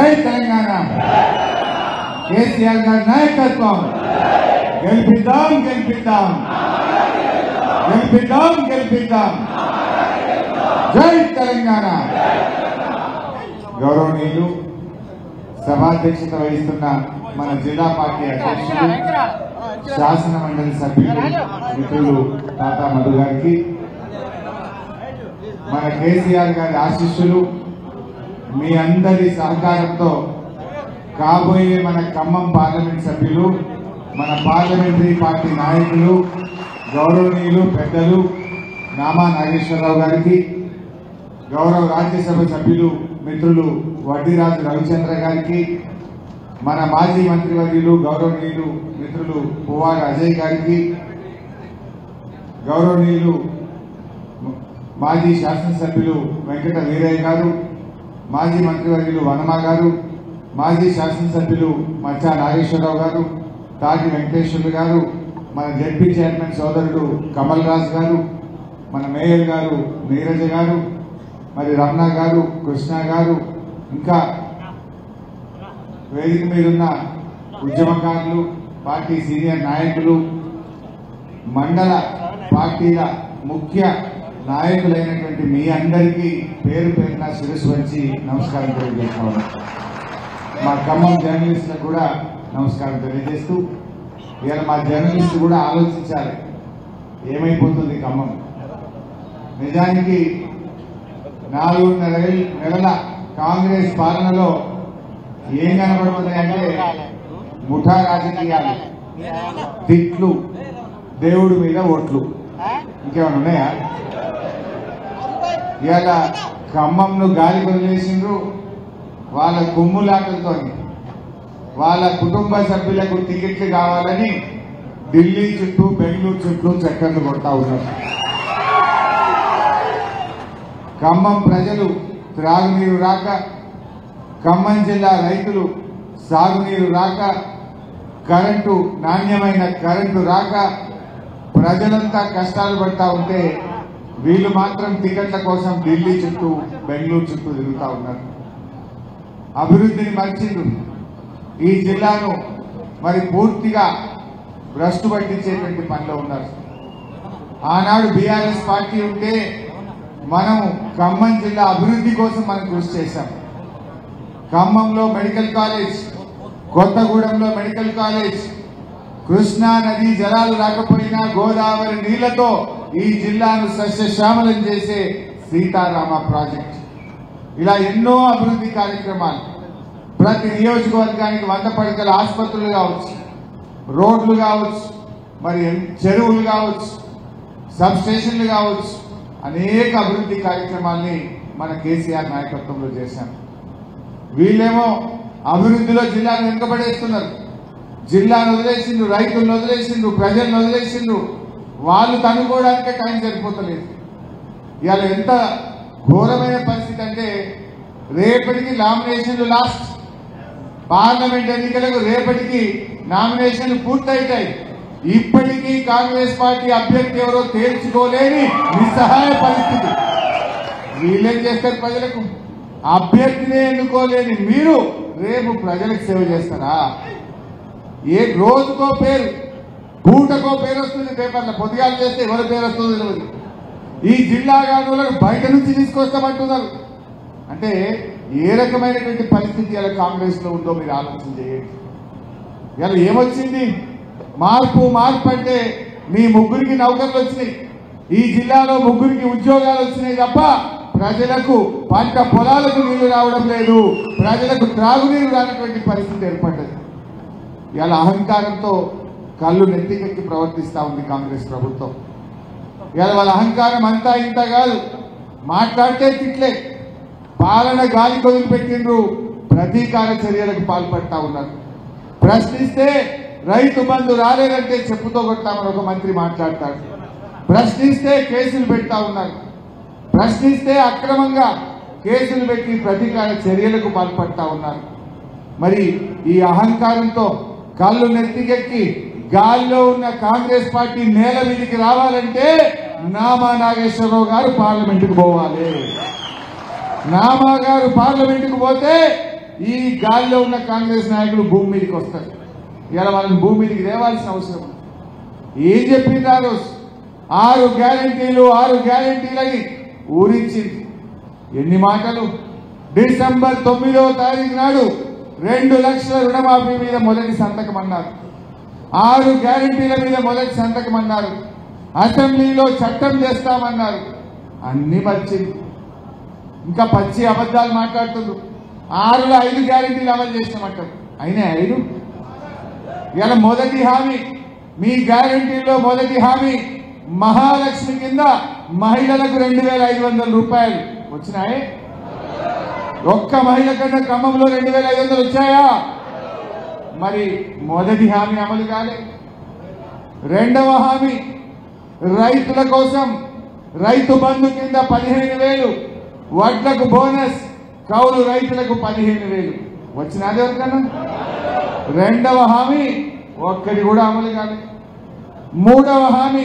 జై తెలంగాణ కేసీఆర్ గారి నాయకత్వం గెలిపిద్దాం గెలిపిద్దాం గెలిపిద్దాం గెలిపిద్దాం జై తెలంగాణ గౌరవనీయులు సభాధ్యక్షత వహిస్తున్న మన జిల్లా పార్టీ అధ్యక్షులు శాసన మండలి సభ్యులు మిత్రులు తాతా మధు గారికి మన కేసీఆర్ గారి ఆశీస్సులు మీ అందరి సహకారంతో కాబోయే మన ఖమ్మం పార్లమెంట్ సభ్యులు మన పార్లమెంటరీ పార్టీ నాయకులు గౌరవనీయులు పెద్దలు నామా నాగేశ్వరరావు గారికి గౌరవ రాజ్యసభ సభ్యులు మిత్రులు వడ్డీరాజు రవిచంద్ర గారికి మన మాజీ మంత్రివర్యులు గౌరవనీయులు మిత్రులు పువ్వాడ అజయ్ గారికి గౌరవనీయులు మాజీ శాసనసభ్యులు వెంకట వీరయ్య గారు మాజీ మంత్రివర్యులు వనమ గారు మాజీ శాసనసభ్యులు మచ్చా నాగేశ్వరరావు గారు తాటి వెంకటేశ్వర్లు గారు మన జడ్పీ చైర్మన్ సోదరుడు కమల్ రాజ్ గారు మన మేయర్ గారు నీరజ గారు మరి రమణ గారు కృష్ణ గారు ఇంకా వేదిక మీదున్న ఉద్యమకారులు పార్టీ సీనియర్ నాయకులు మండల పార్టీల ముఖ్య నాయకులైనటువంటి మీ అందరికీ పేరు పేరున శిరస్సు వంచి నమస్కారం తెలియజేస్తాను మా ఖమ్మం జర్నలిస్టులకు కూడా నమస్కారం తెలియజేస్తూ ఇవాళ మా జర్నలిస్టు కూడా ఆలోచించాలి ఏమైపోతుంది ఖమ్మం నిజానికి నాలుగున్నర ఏళ్ళ- నెలల కాంగ్రెస్ పాలనలో ఏం కనబడుతున్నాయంటే ముఠా రాజకీయాలు తిట్లు దేవుడి మీద ఓట్లు ఇంకేమైనా ఉన్నాయా ఇవాళ ఖమ్మంను గాలి వదిలేసిండ్రు వాళ్ళ కొమ్ములాటలతో వాళ్ళ కుటుంబ సభ్యులకు టికెట్లు కావాలని ఢిల్లీ చుట్టూ బెంగళూరు చుట్టూ చక్కర్లు కొడతా ఉన్నారు ఖమ్మం ప్రజలు త్రాగునీరు రాక ఖమ్మం జిల్లా రైతులు సాగునీరు రాక కరెంటు నాణ్యమైన కరెంటు రాక ప్రజలంతా కష్టాలు పడతా ఉంటే వీళ్ళు మాత్రం టికెట్ల కోసం ఢిల్లీ చుట్టూ బెంగళూరు చుట్టూ తిరుగుతా ఉన్నారు అభివృద్ధిని మర్చిండు ఈ జిల్లాను మరి పూర్తిగా భ్రష్టు పట్టించేటువంటి పనిలో ఉన్నారు ఆనాడు బీఆర్ఎస్ పార్టీ ఉంటే మనం ఖమ్మం జిల్లా అభివృద్ధి కోసం మనం కృషి చేశాం ఖమ్మంలో మెడికల్ కాలేజ్ కొత్తగూడెంలో మెడికల్ కాలేజ్ కృష్ణా నదీ జలాలు రాకపోయినా గోదావరి నీళ్లతో ఈ జిల్లాను సస్యశ్యామలం చేసే సీతారామ ప్రాజెక్ట్ ఇలా ఎన్నో అభివృద్ధి కార్యక్రమాలు ప్రతి నియోజకవర్గానికి వంద పడకల ఆసుపత్రులు కావచ్చు రోడ్లు కావచ్చు మరి చెరువులు కావచ్చు సబ్ స్టేషన్లు కావచ్చు అనేక అభివృద్ధి కార్యక్రమాల్ని మన కేసీఆర్ నాయకత్వంలో చేశాం వీళ్ళేమో అభివృద్ధిలో జిల్లాను వెనుకబడేస్తున్నారు జిల్లాను వదిలేసిండ్రు రైతులను వదిలేసిండ్రు ప్రజలను వదిలేసిండ్రు వాళ్ళు తనుకోవడానికే టైం సరిపోతలేదు ఇవాళ ఎంత ఘోరమైన పరిస్థితి అంటే రేపటికి నామినేషన్లు లాస్ట్ పార్లమెంట్ ఎన్నికలకు రేపటికి నామినేషన్లు పూర్తయితాయి ఇప్పటికీ కాంగ్రెస్ పార్టీ అభ్యర్థి ఎవరో తేల్చుకోలేని నిస్సహాయ పరిస్థితి వీళ్ళేం చేస్తారు ప్రజలకు అభ్యర్థినే ఎన్నుకోలేని మీరు రేపు ప్రజలకు సేవ చేస్తారా ఏ రోజుకో పేరు పూటకో పేరు వస్తుంది పేపర్లో పొద్దుగాలు చేస్తే ఎవరి పేరు వస్తుందో తెలియదు ఈ జిల్లా గానులకు బయట నుంచి తీసుకొస్తామంటున్నారు అంటే ఏ రకమైనటువంటి పరిస్థితి ఇలా కాంగ్రెస్ లో ఉందో మీరు ఆలోచన చేయండి ఇలా ఏమొచ్చింది మార్పు మార్పు అంటే మీ ముగ్గురికి నౌకర్లు వచ్చినాయి ఈ జిల్లాలో ముగ్గురికి ఉద్యోగాలు వచ్చినాయి తప్ప ప్రజలకు పంట పొలాలకు నీళ్లు రావడం లేదు ప్రజలకు త్రాగునీరు రానటువంటి పరిస్థితి ఏర్పడ్డది ఇలా అహంకారంతో కళ్ళు నెత్తికెక్కి ప్రవర్తిస్తా ఉంది కాంగ్రెస్ ప్రభుత్వం ఇలా వాళ్ళ అహంకారం అంతా ఇంత కాదు మాట్లాడితే తిట్లే పాలన గాలి వదిలిపెట్టిండ్రు ప్రతీకార చర్యలకు పాల్పడతా ఉన్నారు ప్రశ్నిస్తే రైతు బంధు రాలేదంటే చెప్పుతో కొట్టామని ఒక మంత్రి మాట్లాడతాడు ప్రశ్నిస్తే కేసులు పెడతా ఉన్నారు ప్రశ్నిస్తే అక్రమంగా కేసులు పెట్టి ప్రతీకార చర్యలకు పాల్పడతా ఉన్నారు మరి ఈ అహంకారంతో కళ్ళు నెత్తికెక్కి గాల్లో ఉన్న కాంగ్రెస్ పార్టీ నేల మీదకి రావాలంటే నామా నాగేశ్వరరావు గారు పార్లమెంటుకు పోవాలి నామా గారు పార్లమెంటుకు పోతే ఈ గాలిలో ఉన్న కాంగ్రెస్ నాయకులు భూమి మీదకి వస్తారు ఇలా వాళ్ళని భూమి మీదకి తేవాల్సిన అవసరం ఉంది. ఏం చెప్పింది ఆ రోజు ఆరు గ్యారంటీలు ఆరు గ్యారంటీలని ఊరించింది ఎన్ని మాటలు డిసెంబర్ తొమ్మిదవ తారీఖు నాడు రెండు లక్షల రుణమాఫీ మీద మొదటి సంతకం అన్నారు ఆరు గ్యారంటీల మీద మొదటి సంతకం అన్నారు అసెంబ్లీలో చట్టం చేస్తామన్నారు అన్ని వచ్చింది ఇంకా పచ్చి అబద్ధాలు మాట్లాడుతుండ్రు ఆరులో ఐదు గ్యారంటీలు అమలు చేసినామంటారు అయినా ఐదు ఇలా మొదటి హామీ మీ గ్యారంటీలో మొదటి హామీ మహాలక్ష్మి కింద మహిళలకు రెండు వేల ఐదు వందల రూపాయలు వచ్చినాయి ఒక్క మహిళ కన్నా క్రమంలో రెండు వేల ఐదు వందలు వచ్చాయా మరి మొదటి హామీ అమలు కాలే రెండవ హామీ రైతుల కోసం రైతు బంధు కింద పదిహేను వేలు వడ్లకు బోనస్ కౌలు రైతులకు పదిహేను వేలు వచ్చినది ఎవరికన్నా రెండవ హామీ ఒక్కటి కూడా అమలు కాలేదు మూడవ హామీ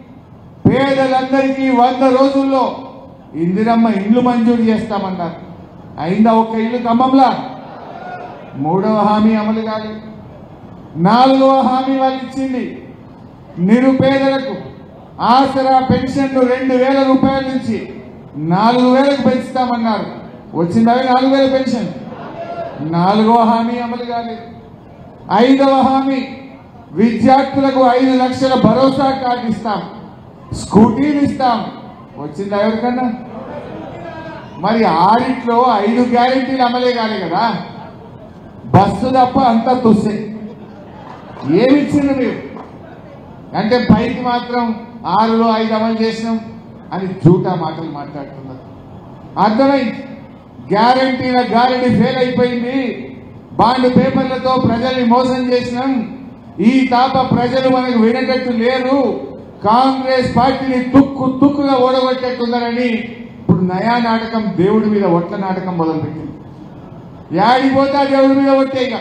పేదలందరికీ వంద రోజుల్లో ఇందిరమ్మ ఇల్లు మంజూరు చేస్తామన్నారు అయిందా ఒక్క ఇల్లు ఖమ్మంలా మూడవ హామీ అమలు కాలేదు నాలుగవ హామీ వాళ్ళు ఇచ్చింది నిరుపేదలకు ఆసరా పెన్షన్లు రెండు వేల రూపాయల నుంచి నాలుగు వేలకు పెంచుతామన్నారు వచ్చిందా నాలుగు వేల పెన్షన్ నాలుగవ హామీ అమలు కాలేదు ఐదవ హామీ విద్యార్థులకు ఐదు లక్షల భరోసా కార్డు ఇస్తాం స్కూటీలు ఇస్తాం వచ్చిందా ఎవరికన్నా మరి ఆడిట్లో ఐదు గ్యారెంటీలు అమలే కాలే కదా బస్సు తప్ప అంతా తుస్సే ఏమిచ్చింది మీరు అంటే పైకి మాత్రం ఆరులో ఐదు అమలు చేసినాం అని జూటా మాటలు మాట్లాడుతున్నారు అర్థమైంది గ్యారంటీల గ్యారంటీ ఫెయిల్ అయిపోయింది బాండ్ పేపర్లతో ప్రజల్ని మోసం చేసినాం ఈ తాప ప్రజలు మనకు వినేటట్టు లేరు కాంగ్రెస్ పార్టీని తుక్కు తుక్కుగా ఓడగొట్టేట్టున్నారని ఇప్పుడు నయా నాటకం దేవుడి మీద ఒట్ల నాటకం మొదలుపెట్టింది యాడిపోతా దేవుడి మీద ఒట్టే ఇక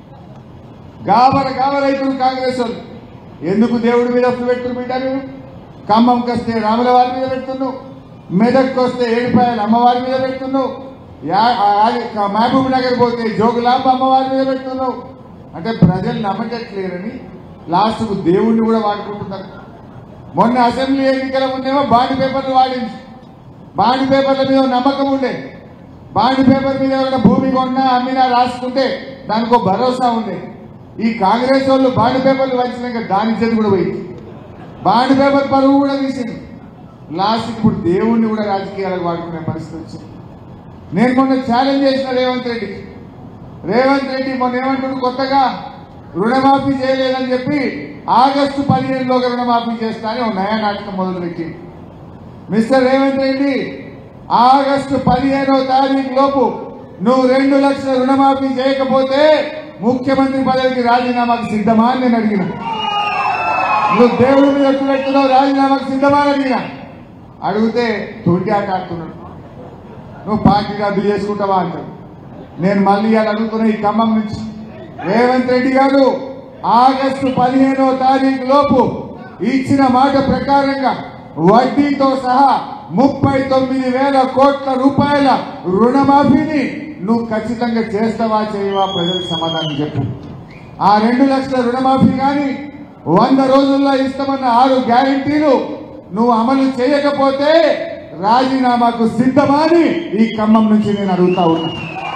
గాబర గాబరైతులు కాంగ్రెస్ వాళ్ళు ఎందుకు దేవుడి మీద అప్పులు పెట్టుకుని బిడ్డ మీరు ఖమ్మంకి వస్తే రాముల వారి మీద పెడుతున్నావు మెదక్కి వస్తే ఏడుపాయలు అమ్మవారి మీద పెడుతున్నావు యా- ఆ- ఆ- మహబూబ్ నగర్ పోతే జోగులాంబ అమ్మవారి మీద పెడుతున్నావు అంటే ప్రజలు నమ్మకట్లేరని లాస్ట్కు దేవుణ్ణి కూడా వాడుకుంటున్నారు మొన్న అసెంబ్లీ ఎన్నికల ముందేమో బాండ్ పేపర్లు వాడింది బాండ్ పేపర్ల మీద నమ్మకం ఉండే బాండ్ పేపర్ మీద ఎవరైనా భూమి కొన్నా అమ్మినా రాసుకుంటే దానికి ఒక భరోసా ఉండే ఈ కాంగ్రెస్ వాళ్ళు బాండ్ పేపర్లు వచ్చినాక దాని చేతి కూడా పోయింది బాండ్ పేపర్ పరువు కూడా తీసింది లాస్ట్ ఇప్పుడు దేవుణ్ణి కూడా రాజకీయాలకు వాడుకునే పరిస్థితి వచ్చింది నేను మొన్న ఛాలెంజ్ చేసిన రేవంత్ రెడ్డి రేవంత్ రెడ్డి మొన్న ఏమంటుడు కొత్తగా రుణమాఫీ చేయలేదని చెప్పి ఆగస్టు పదిహేనులోగా రుణమాఫీ చేస్తా అని ఒక నయా నాటకం మొదలుపెట్టి మిస్టర్ రేవంత్ రెడ్డి ఆగస్టు పదిహేనో తారీఖు లోపు నువ్వు రెండు లక్షల రుణమాఫీ చేయకపోతే ముఖ్యమంత్రి పదవికి రాజీనామాకు సిద్ధమా అని నేను అడిగిన నువ్వు దేవుడి మీద ఎట్టు పెట్టున్నావు రాజీనామాకు సిద్ధమా అని అడిగిన అడిగితే తొంటి ఆట ఆడుతున్నాడు నువ్వు పార్టీ రద్దు చేసుకుంటావా అంటాడు నేను మళ్ళీ ఇలా అడుగుతున్నా ఈ ఖమ్మం నుంచి రేవంత్ రెడ్డి గారు ఆగస్టు పదిహేనో తారీఖు లోపు ఇచ్చిన మాట ప్రకారంగా వడ్డీతో సహా ముప్పై తొమ్మిది వేల కోట్ల రూపాయల రుణమాఫీని నువ్వు ఖచ్చితంగా చేస్తావా చేయవా ప్రజలకు సమాధానం చెప్పు ఆ రెండు లక్షల రుణమాఫీ కానీ వంద రోజుల్లో ఇస్తామన్న ఆరు గ్యారంటీలు నువ్వు అమలు చేయకపోతే రాజీనామాకు సిద్ధమా అని ఈ ఖమ్మం నుంచి నేను అడుగుతా ఉన్నా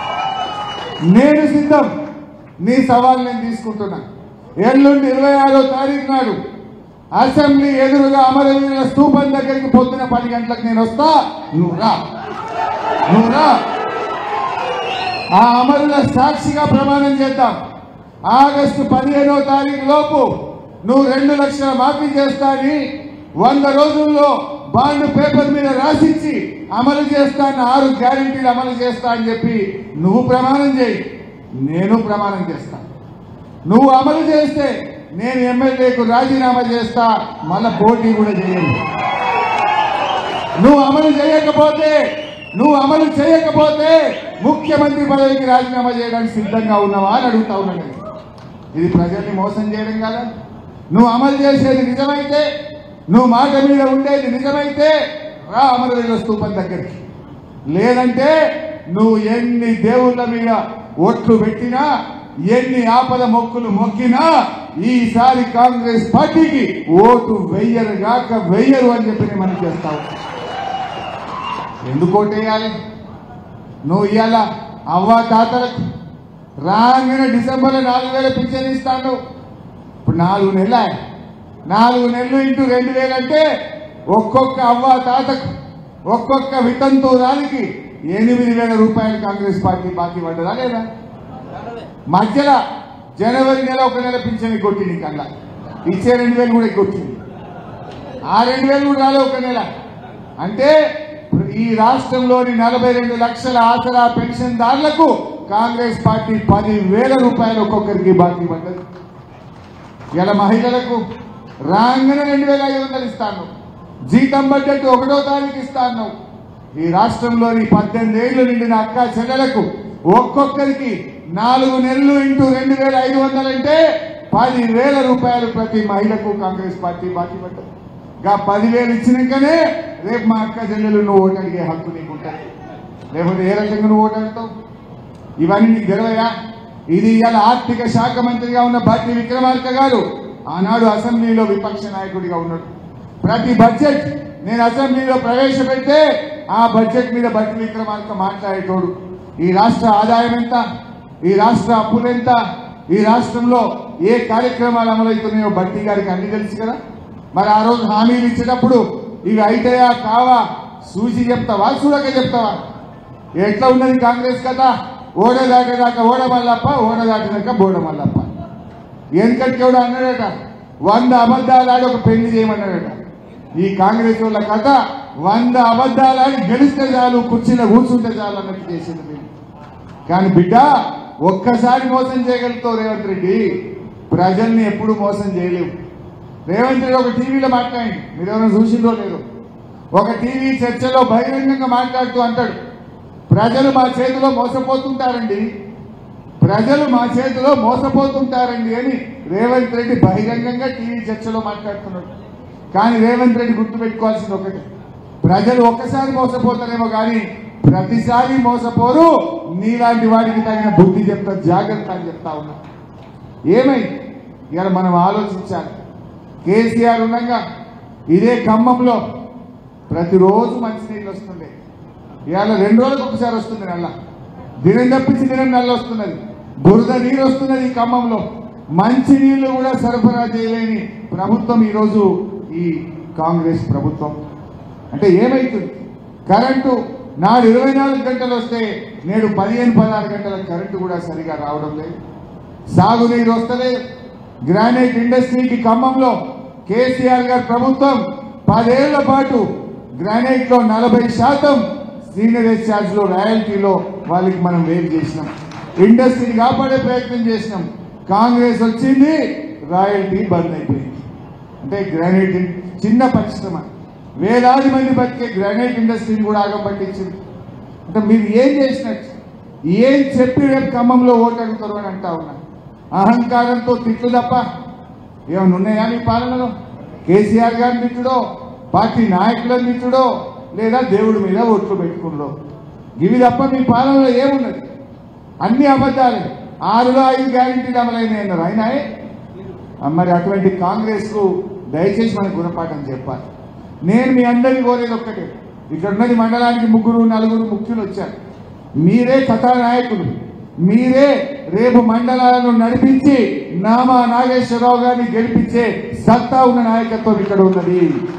నేను సిద్ధం నీ సవాల్ నేను తీసుకుంటున్నా ఎల్లుండి ఇరవై ఆరో తారీఖు నాడు అసెంబ్లీ ఎదురుగా అమరవీరుల స్తూపం దగ్గరికి పొద్దున పది గంటలకు నేను వస్తా నువ్వు రా నువ్వు రా ఆ అమరుల సాక్షిగా ప్రమాణం చేద్దాం ఆగస్టు పదిహేనో తారీఖు లోపు నువ్వు రెండు లక్షల మాఫీ చేస్తా అని వంద రోజుల్లో బాండ్ పేపర్ మీద రాసిచ్చి అమలు చేస్తా అన్న ఆరు గ్యారెంటీలు అమలు చేస్తా అని చెప్పి నువ్వు ప్రమాణం చేయి నేను ప్రమాణం చేస్తా నువ్వు అమలు చేస్తే నేను ఎమ్మెల్యేకు రాజీనామా చేస్తా మళ్ళా పోటీ కూడా చేయండి నువ్వు అమలు చేయకపోతే నువ్వు అమలు చేయకపోతే ముఖ్యమంత్రి పదవికి రాజీనామా చేయడానికి సిద్ధంగా ఉన్నావా అని అడుగుతా ఉన్నా నేను ఇది ప్రజల్ని మోసం చేయడం కదా నువ్వు అమలు చేసేది నిజమైతే నువ్వు మాట మీద ఉండేది నిజమైతే రా అమరవీరుల స్తూపం దగ్గరికి లేదంటే నువ్వు ఎన్ని దేవుళ్ళ మీద ఓట్లు పెట్టినా ఎన్ని ఆపద మొక్కులు మొక్కినా ఈసారి కాంగ్రెస్ పార్టీకి ఓటు వెయ్యరు గాక వెయ్యరు అని చెప్పి నేను మనం చేస్తావు ఎందుకు ఓటేయాలి నువ్వు ఇవాళ అవ్వ తాతలకు రాగానే డిసెంబర్లో నాలుగు వేల పింఛన్ ఇస్తాను ఇప్పుడు నాలుగు నెలల నాలుగు నెలలు ఇంటూ రెండు వేలు అంటే ఒక్కొక్క అవ్వ తాతకు ఒక్కొక్క వితంతురాలికి ఎనిమిది వేల రూపాయలు కాంగ్రెస్ పార్టీ బాకీ పడ్డదా లేదా మధ్యలో జనవరి నెల ఒక నెల పింఛన్ కొట్టింది కల్లా ఇచ్చే రెండు వేలు కూడా కొట్టింది ఆ రెండు వేలు కూడా రాలే ఒక నెల అంటే ఈ రాష్ట్రంలోని నలభై రెండు లక్షల ఆసరా పెన్షన్దారులకు కాంగ్రెస్ పార్టీ పది వేల రూపాయలు ఒక్కొక్కరికి బాకీ పడ్డది ఇలా మహిళలకు రాగానే రెండు వేల ఐదు వందలు ఇస్తాను జీతం బడ్జెట్ ఒకటో తారీఖు ఇస్తాను ఈ రాష్ట్రంలోని పద్దెనిమిది ఏళ్లు నిండిన అక్క చెల్లెలకు ఒక్కొక్కరికి నాలుగు నెలలు ఇంటూ రెండు వేల ఐదు వందలు అంటే పది వేల రూపాయలు ప్రతి మహిళకు కాంగ్రెస్ పార్టీ బాకీ పడ్డది గా పదివేలు ఇచ్చినాకనే రేపు మా అక్క చెల్లెలు నువ్వు ఓటు అడిగే హక్కు నీకుంటుంది లేకపోతే ఏ రకంగా నువ్వు ఓటు అడుగుతావు ఇవన్నీ నీకు తెలవయా ఇది ఇవాళ ఆర్థిక శాఖ మంత్రిగా ఉన్న భట్టి విక్రమార్క గారు ఆనాడు అసెంబ్లీలో విపక్ష నాయకుడిగా ఉన్నాడు ప్రతి బడ్జెట్ నేను అసెంబ్లీలో ప్రవేశపెడితే ఆ బడ్జెట్ మీద భట్టి విక్రమార్క మాట్లాడేటోడు ఈ రాష్ట్ర ఆదాయం ఎంత ఈ రాష్ట్ర అప్పులు ఎంత ఈ రాష్ట్రంలో ఏ కార్యక్రమాలు అమలవుతున్నాయో భట్టి గారికి అన్ని తెలుసు కదా మరి ఆ రోజు హామీలు ఇచ్చేటప్పుడు ఇవి అయితాయా కావా సూచి చెప్తావా చూడక చెప్తావా ఎట్లా ఉన్నది కాంగ్రెస్ కదా ఓడ దాటేదాకా ఓడ మల్లప్ప ఓడ దాటినాక బోడ మల్లప్ప వెనకటికి ఎవడు అన్నాడట వంద అబద్ధాలు ఆడి ఒక పెళ్లి చేయమన్నాడట ఈ కాంగ్రెస్ వాళ్ళ కథ వంద అబద్ధాలు ఆడి గెలిస్తే చాలు కుర్చీలో కూర్చుంటే చాలు అన్నట్టు చేసింది మీరు కానీ బిడ్డ ఒక్కసారి మోసం చేయగలుగుతావు రేవంత్ రెడ్డి ప్రజల్ని ఎప్పుడు మోసం చేయలేవు రేవంత్ రెడ్డి ఒక టీవీలో మాట్లాడి మీరు ఎవరైనా చూసిందో లేదో ఒక టీవీ చర్చలో బహిరంగంగా మాట్లాడుతూ అంటాడు ప్రజలు మా చేతిలో మోసపోతుంటారండి ప్రజలు మా చేతిలో మోసపోతుంటారండి అని రేవంత్ రెడ్డి బహిరంగంగా టీవీ చర్చలో మాట్లాడుతున్నాడు కానీ రేవంత్ రెడ్డి గుర్తుపెట్టుకోవాల్సింది ఒకటి ప్రజలు ఒక్కసారి మోసపోతారేమో కానీ ప్రతిసారి మోసపోరు నీలాంటి వాడికి తగిన బుద్ధి చెప్తా జాగ్రత్త అని చెప్తా ఉన్నా ఏమైంది ఇవాళ మనం ఆలోచించాలి కేసీఆర్ ఉండగా ఇదే ఖమ్మంలో ప్రతిరోజు మంచినీళ్ళు వస్తుండే ఇవాళ రెండు రోజులకు ఒకసారి వస్తుంది నల్ల దినం తప్పించి దినం నల్ల వస్తున్నది బురద నీరు వస్తున్నది ఈ ఖమ్మంలో మంచి నీళ్లు కూడా సరఫరా చేయలేని ప్రభుత్వం ఈరోజు ఈ కాంగ్రెస్ ప్రభుత్వం అంటే ఏమైతుంది కరెంటు నాడు ఇరవై నాలుగు గంటలు వస్తే నేడు పదిహేను పదహారు గంటల కరెంటు కూడా సరిగా రావడం లేదు సాగునీరు వస్తలేదు గ్రానైట్ ఇండస్ట్రీకి ఖమ్మంలో కేసీఆర్ గారి ప్రభుత్వం పదేళ్ల పాటు గ్రానైట్ లో నలభై శాతం సీనియర్ ఛార్జ్ లో రాయల్టీలో వాళ్ళకి మనం వేరు చేసినాం ఇండస్ట్రీని కాపాడే ప్రయత్నం చేసినాం కాంగ్రెస్ వచ్చింది రాయల్టీ బంద్ అయిపోయింది అంటే గ్రానైట్ ఇన్- చిన్న పరిశ్రమ వేలాది మంది బతికే గ్రానైట్ ఇండస్ట్రీని కూడా ఆగం పట్టించింది అంటే మీరు ఏం చేసినట్టు ఏం చెప్పి రేపు ఖమ్మంలో ఓటు అడుగుతారు అని అంటా ఉన్నా అహంకారంతో తిట్లు తప్ప ఏమైనా ఉన్నాయా మీ పాలనలో కేసీఆర్ గారిని తిట్టుడో పార్టీ నాయకులను తిట్టుడో లేదా దేవుడి మీద ఓట్లు పెట్టుకుండో ఇవి తప్ప మీ పాలనలో ఏమున్నది అన్ని అబద్ధాలే ఆరులో ఐదు గ్యారెంటీలు అమలైనాయి అన్నారు అయినాయి మరి అటువంటి కాంగ్రెస్ కు దయచేసి మన గుణపాఠం చెప్పాలి నేను మీ అందరినీ కోరేది ఒక్కటే ఇక్కడ ఉన్నది మండలానికి ముగ్గురు నలుగురు ముఖ్యులు వచ్చారు మీరే కథానాయకులు మీరే రేపు మండలాలను నడిపించి నామా నాగేశ్వరరావు గారిని గెలిపించే సత్తా ఉన్న నాయకత్వం ఇక్కడ ఉన్నది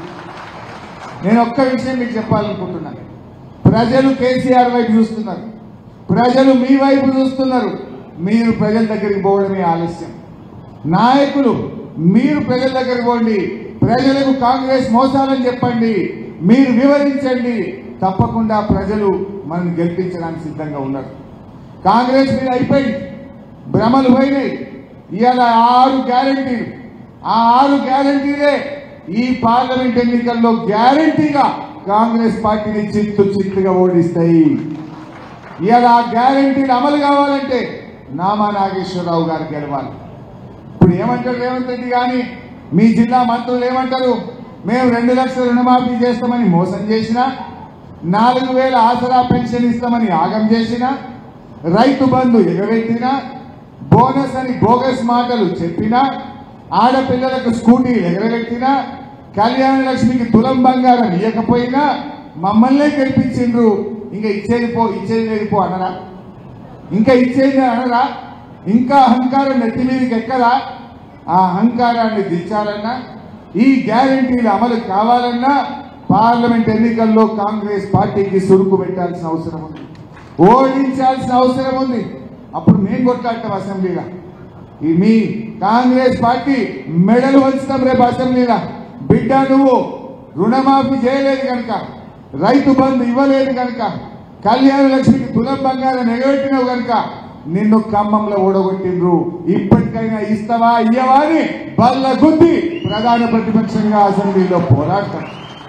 నేను ఒక్క విషయం మీకు చెప్పాలనుకుంటున్నాను ప్రజలు కేసీఆర్ వైపు చూస్తున్నారు ప్రజలు మీ వైపు చూస్తున్నారు మీరు ప్రజల దగ్గరికి పోవడమే ఆలస్యం నాయకులు మీరు ప్రజల దగ్గరికి పోండి ప్రజలకు కాంగ్రెస్ మోసాలని చెప్పండి మీరు వివరించండి తప్పకుండా ప్రజలు మనం గెలిపించడానికి సిద్ధంగా ఉన్నారు కాంగ్రెస్ మీద అయిపోయింది భ్రమలు పోయినాయి ఇవాళ ఆరు గ్యారంటీలు ఆ ఆరు గ్యారంటీలే ఈ పార్లమెంట్ ఎన్నికల్లో గ్యారంటీగా కాంగ్రెస్ పార్టీని చిత్తు చిత్తుగా ఓడిస్తాయి ఇవాళ ఆ గ్యారంటీలు అమలు కావాలంటే నామా నాగేశ్వరరావు గారు గెలవాలి ఇప్పుడు ఏమంటారు రేవంత్ రెడ్డి కానీ మీ జిల్లా మంత్రులు ఏమంటారు మేము రెండు లక్షల రుణమాఫీ చేస్తామని మోసం చేసినా నాలుగు వేల ఆసరా పెన్షన్ ఇస్తామని యాగం చేసినా రైతు బంధు ఎగబెట్టినా బోనస్ అని బోగస్ మాటలు చెప్పినా ఆడపిల్లలకు స్కూటీలు ఎగరబెట్టినా కళ్యాణ లక్ష్మికి తులం బంగారం ఇవ్వకపోయినా మమ్మల్నే గెలిపించిండ్రు ఇంకా ఇచ్చేది పో ఇచ్చేది లేదు పో అనరా ఇంకా ఇచ్చేది అనరా ఇంకా అహంకారం నెత్తి మీదకి ఎక్కదా ఆ అహంకారాన్ని దించాలన్నా ఈ గ్యారంటీల అమలు కావాలన్నా పార్లమెంట్ ఎన్నికల్లో కాంగ్రెస్ పార్టీకి సురుకు పెట్టాల్సిన అవసరం ఉంది ఓడించాల్సిన అవసరం ఉంది అప్పుడు మేము కొట్లాడతాం అసెంబ్లీలో ఈ మీ కాంగ్రెస్ పార్టీ మెడలు వంచుతాం రేపు అసెంబ్లీలో బిడ్డ నువ్వు రుణమాఫీ చేయలేదు కనుక రైతు బంధు ఇవ్వలేదు కనుక కళ్యాణ లక్ష్మికి తులం బంగారం ఎగబెట్టినావు కనుక నిన్ను ఖమ్మంలో ఓడగొట్టిండ్రు ఇప్పటికైనా ఇస్తావా ఇయ్యవా అని బల్ల గుద్ది ప్రధాన ప్రతిపక్షంగా అసెంబ్లీలో పోరాడతాం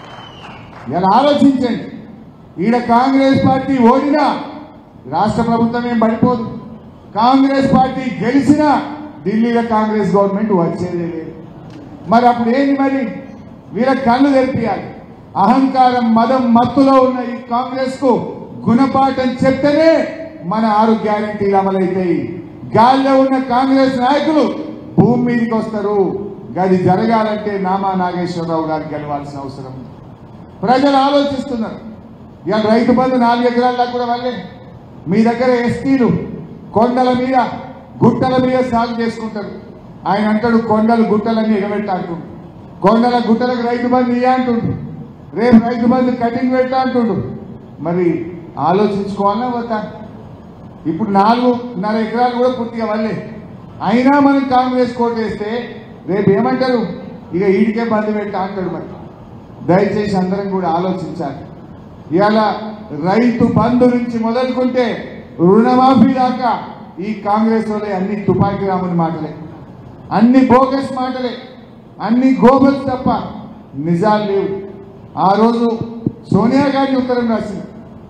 ఇలా ఆలోచించండి ఈడ కాంగ్రెస్ పార్టీ ఓడినా రాష్ట్ర ప్రభుత్వం ఏం పడిపోదు కాంగ్రెస్ పార్టీ గెలిచినా ఢిల్లీలో కాంగ్రెస్ గవర్నమెంట్ వచ్చేదే లేదు మరి అప్పుడు ఏంది మరి వీళ్ళ కళ్ళు తెరిపియాలి అహంకారం మదం మత్తులో ఉన్న ఈ కాంగ్రెస్ కు గుణపాఠం చెప్తేనే మన ఆరు గ్యారంటీలు అమలైతాయి గాల్లో ఉన్న కాంగ్రెస్ నాయకులు భూమి మీదకి వస్తారు గది జరగాలంటే నామా నాగేశ్వరరావు గారు గెలవాల్సిన అవసరం ఉంది ప్రజలు ఆలోచిస్తున్నారు ఇవాళ రైతు బంధు నాలుగు ఎకరాల్లో కూడా వాళ్ళే మీ దగ్గర ఎస్టీలు కొండల మీద గుట్టల మీద సాగు చేసుకుంటారు ఆయన అంటాడు కొండలు గుట్టలన్నీ ఎగబెట్టా అంటుండు కొండల గుట్టలకు రైతు బంధు ఇయ్య అంటుండు రేపు రైతు బంధు కటింగ్ పెట్టా అంటుండు మరి ఆలోచించుకోవాలన్నా పోతా ఇప్పుడు నాలుగున్నర ఎకరాలు కూడా పూర్తిగా వాళ్ళే అయినా మనం కాంగ్రెస్ కోటేస్తే రేపు ఏమంటారు ఇక ఈడికే బంద్ పెట్టా అంటాడు మరి దయచేసి అందరం కూడా ఆలోచించాలి ఇవాళ రైతు బంధు నుంచి మొదలుకుంటే రుణమాఫీ దాకా ఈ కాంగ్రెస్ వాళ్ళే అన్ని తుపాకీ రాముని మాటలే అన్ని బోగస్ మాటలే అన్ని గోబల్స్ తప్ప నిజాలు లేవు ఆ రోజు సోనియా గాంధీ ఉత్తరం రాసింది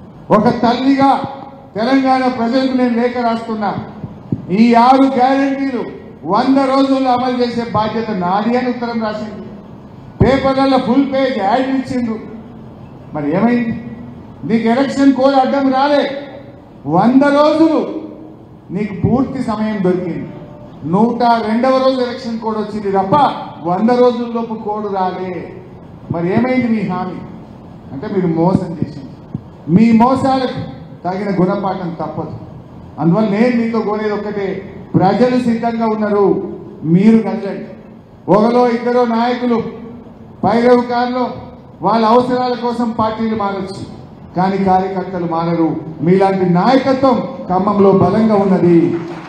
ఒక తల్లిగా తెలంగాణ ప్రజలకు నేను లేఖ రాస్తున్నా ఈ ఆరు గ్యారంటీలు వంద రోజుల్లో అమలు చేసే బాధ్యత నాది అని ఉత్తరం రాసింది పేపర్లలో ఫుల్ పేజ్ యాడ్ ఇచ్చిండు మరి ఏమైంది నీకు ఎలక్షన్ కోడ్ అడ్డం రాలే వంద రోజులు నీకు పూర్తి సమయం దొరికింది నూట రెండవ రోజు ఎలక్షన్ కోడ్ వచ్చింది తప్ప వంద రోజుల్లోపు కోడ్ రాలే మరి ఏమైంది మీ హామీ అంటే మీరు మోసం చేసింది మీ మోసాలకు తగిన గుణపాఠం తప్పదు అందువల్ల నేను మీతో కోరేది ఒక్కటే ప్రజలు సిద్ధంగా ఉన్నారు మీరు కదలండి ఒకలో ఇద్దరు నాయకులు పైరవకారులు వాళ్ళ అవసరాల కోసం పార్టీలు మారచ్చు కానీ కార్యకర్తలు మారరు మీలాంటి నాయకత్వం ఖమ్మంలో బలంగా ఉన్నది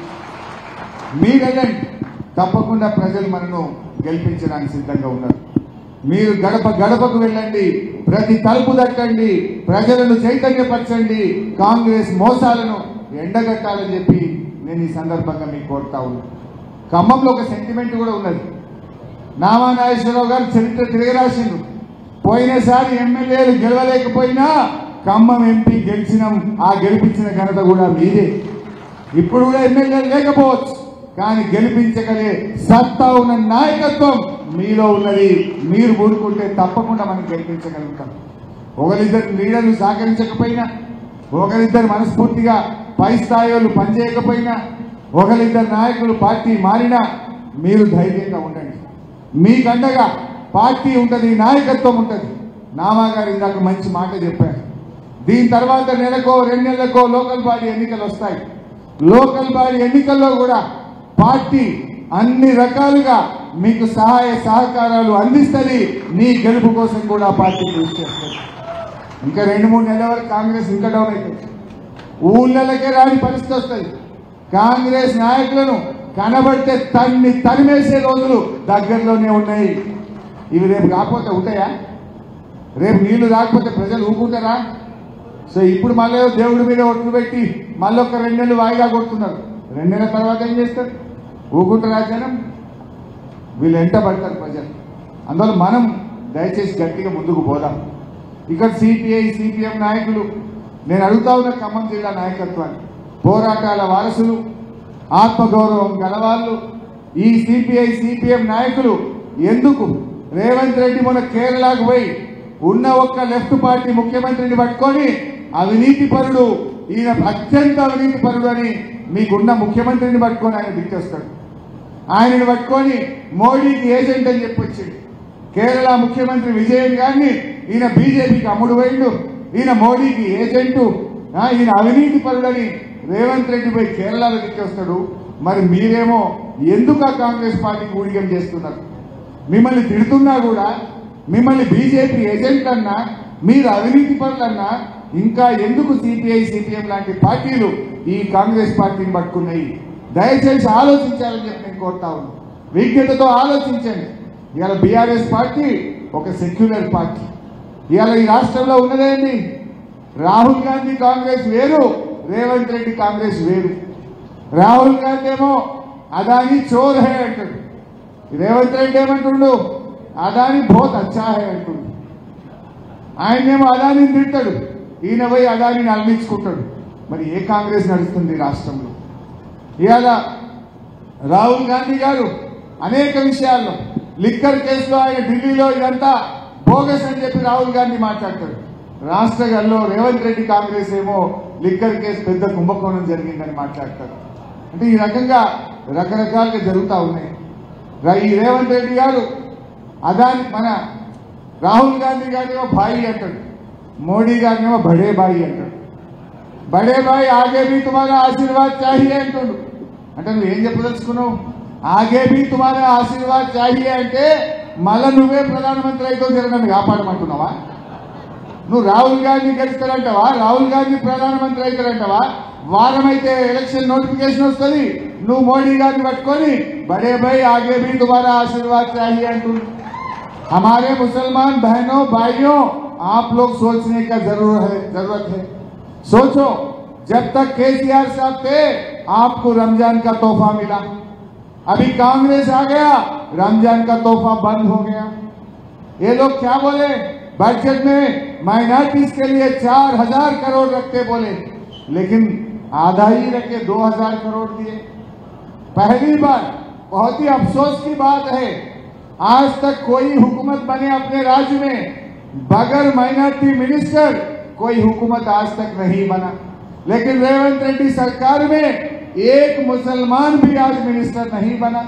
మీరు వెళ్ళండి తప్పకుండా ప్రజలు మనను గెలిపించడానికి సిద్ధంగా ఉన్నారు మీరు గడప గడపకు వెళ్ళండి ప్రతి తలుపు తట్టండి ప్రజలను చైతన్యపరచండి కాంగ్రెస్ మోసాలను ఎండగట్టాలని చెప్పి నేను ఈ సందర్భంగా మీకు కోరుతా ఉన్నాను ఖమ్మంలో ఒక సెంటిమెంట్ కూడా ఉన్నది నామా నాగేశ్వరరావు గారు చరిత్ర తిరగరాసిండు పోయినసారి ఎమ్మెల్యేలు గెలవలేకపోయినా ఖమ్మం ఎంపీ గెలిచినాం ఆ గెలిపించిన ఘనత కూడా మీదే ఇప్పుడు కూడా ఎమ్మెల్యేలు లేకపోవచ్చు కానీ గెలిపించగలే సత్తా ఉన్న నాయకత్వం మీలో ఉన్నది మీరు ఊరుకుంటే తప్పకుండా మనం గెలిపించగలుగుతాం ఒకరిద్దరు లీడర్లు సహకరించకపోయినా ఒకరిద్దరు మనస్ఫూర్తిగా పై స్థాయి వాళ్ళు పనిచేయకపోయినా ఒకరిద్దరు నాయకులు పార్టీ మారినా మీరు ధైర్యంగా ఉండండి మీకండగా పార్టీ ఉంటుంది నాయకత్వం ఉంటుంది నామా గారు ఇందాక మంచి మాట చెప్పారు దీని తర్వాత నెలకో రెండు నెలలకో లోకల్ బాడీ ఎన్నికలు వస్తాయి లోకల్ బాడీ ఎన్నికల్లో కూడా పార్టీ అన్ని రకాలుగా మీకు సహాయ సహకారాలు అందిస్తుంది మీ గెలుపు కోసం కూడా పార్టీ కృషి చేస్తుంది ఇంకా రెండు మూడు నెలల వరకు కాంగ్రెస్ ఇంకా డౌన్ అవుతుంది ఊళ్ళకే రాని పరిస్థితి వస్తుంది కాంగ్రెస్ నాయకులను కనబడితే తన్ని తరిమేసే రోజులు దగ్గరలోనే ఉన్నాయి ఇవి రేపు కాకపోతే ఉంటాయా రేపు నీళ్లు రాకపోతే ప్రజలు ఊరుకుంటారా సో ఇప్పుడు మళ్ళీ దేవుడి మీద ఒట్లు పెట్టి మళ్ళీ ఒక రెండు నెలలు వాయిదా కొడుతున్నారు రెండు నెలల తర్వాత ఏం చేస్తారు ఊరుకుంటారా జనం వీళ్ళు ఎంట పడతారు ప్రజలు అందువల్ల మనం దయచేసి గట్టిగా ముందుకు పోదాం ఇక్కడ సిపిఐ సిపిఎం నాయకులు నేను అడుగుతా ఉన్న ఖమ్మం జిల్లా నాయకత్వాన్ని పోరాటాల వారసులు ఆత్మగౌరవం గలవాళ్ళు ఈ సిపిఐ సిపిఎం నాయకులు ఎందుకు రేవంత్ రెడ్డి మొన్న కేరళకు పోయి ఉన్న ఒక్క లెఫ్ట్ పార్టీ ముఖ్యమంత్రిని పట్టుకొని అవినీతి పరుడు ఈయన అత్యంత అవినీతి పరుడు అని మీకున్న ముఖ్యమంత్రిని పట్టుకొని ఆయన దిక్కేస్తాడు ఆయనను పట్టుకొని మోడీకి ఏజెంట్ అని చెప్పొచ్చిండు కేరళ ముఖ్యమంత్రి విజయన్ గారిని ఈయన బీజేపీకి అమ్ముడు పోయిండు ఈయన మోడీకి ఏజెంటు ఆ, ఈయన అవినీతి పరుడని రేవంత్ రెడ్డి పోయి కేరళలో దిక్కేస్తాడు మరి మీరేమో ఎందుకు ఆ కాంగ్రెస్ పార్టీకి ఊడిగం చేస్తున్నారు మిమ్మల్ని తిడుతున్నా కూడా మిమ్మల్ని బీజేపీ ఏజెంట్ అన్నా మీరు అవినీతి పరులన్నా ఇంకా ఎందుకు సిపిఐ సిపిఎం లాంటి పార్టీలు ఈ కాంగ్రెస్ పార్టీని పట్టుకున్నాయి దయచేసి ఆలోచించాలని చెప్పి నేను కోరుతా ఉన్నాను విజ్ఞతతో ఆలోచించండి ఇవాళ బీఆర్ఎస్ పార్టీ ఒక సెక్యులర్ పార్టీ ఇవాళ ఈ రాష్ట్రంలో ఉన్నదేంటి రాహుల్ గాంధీ కాంగ్రెస్ వేరు రేవంత్ రెడ్డి కాంగ్రెస్ వేరు రాహుల్ గాంధీ ఏమో అదాని చోర్ హే అంటాడు రేవంత్ రెడ్డి ఏమంటుండు అదాని బహుత్ అచ్చా హే అంటుండు ఆయనేమో అదానిని తిడతాడు ఈయన పోయి అదానిని అల్లించుకుంటాడు మరి ఏ కాంగ్రెస్ నడుస్తుంది ఈ రాష్ట్రంలో ఇవాళ రాహుల్ గాంధీ గారు అనేక విషయాల్లో లిక్కర్ కేసులో ఆయన ఢిల్లీలో ఇదంతా బోగస్ అని చెప్పి రాహుల్ గాంధీ మాట్లాడతాడు రాష్ట్ర గల్లో రేవంత్ రెడ్డి కాంగ్రెస్ ఏమో లిక్కర్ కేసు పెద్ద కుంభకోణం జరిగిందని మాట్లాడతారు అంటే ఈ రకంగా రకరకాలుగా జరుగుతూ ఉన్నాయి ర- ఈ రేవంత్ రెడ్డి గారు అదాని మన రాహుల్ గాంధీ గారినేమో భాయి అంటాడు మోడీ గారినేమో బడే బాయి అంటాడు బడే బాయ్ ఆగే भी तुम्हारा ఆశీర్వాद चाहिए అంటుండు అంటే నువ్వు ఏం చెప్పదలుచుకున్నావు ఆగే भी तुम्हारा ఆశీర్వాद चाहिए అంటే మళ్ళా నువ్వే ప్రధానమంత్రి అయితే జర నన్ను కాపాడమంటున్నావా నువ్వు రాహుల్ గాంధీ గెలుస్తాడంటావా రాహుల్ గాంధీ ప్రధానమంత్రి అవుతాడంటావా వారం అయితే ఎలక్షన్ నోటిఫికేషన్ వస్తుంది నువ్వు మోడీ గారిని పట్టుకొని బడే భాయ్ ఆగే भी तुम्हारा आशीर्वाद चाहिए అంటుండు हमारे मुसलमान बहनों भाइयों आप लोग सोचने का जरूर है जरूरत है सोचो जब तक केसीआर साहब थे आपको रमजान का तोहफा मिला अभी कांग्रेस आ गया रमजान का तोहफा बंद हो गया ये लोग क्या बोले बजट में माइनॉरिटीज के लिए चार हजार करोड़ रखते बोले लेकिन आधा ही रखे दो हजार करोड़ दिए पहली बार बहुत ही अफसोस की बात है आज तक कोई हुकूमत बने अपने राज्य में बगैर माइनॉरिटी मिनिस्टर कोई हुकूमत आज तक नहीं बना लेकिन रेवंत रेड्डी सरकार में एक मुसलमान भी आज मिनिस्टर नहीं बना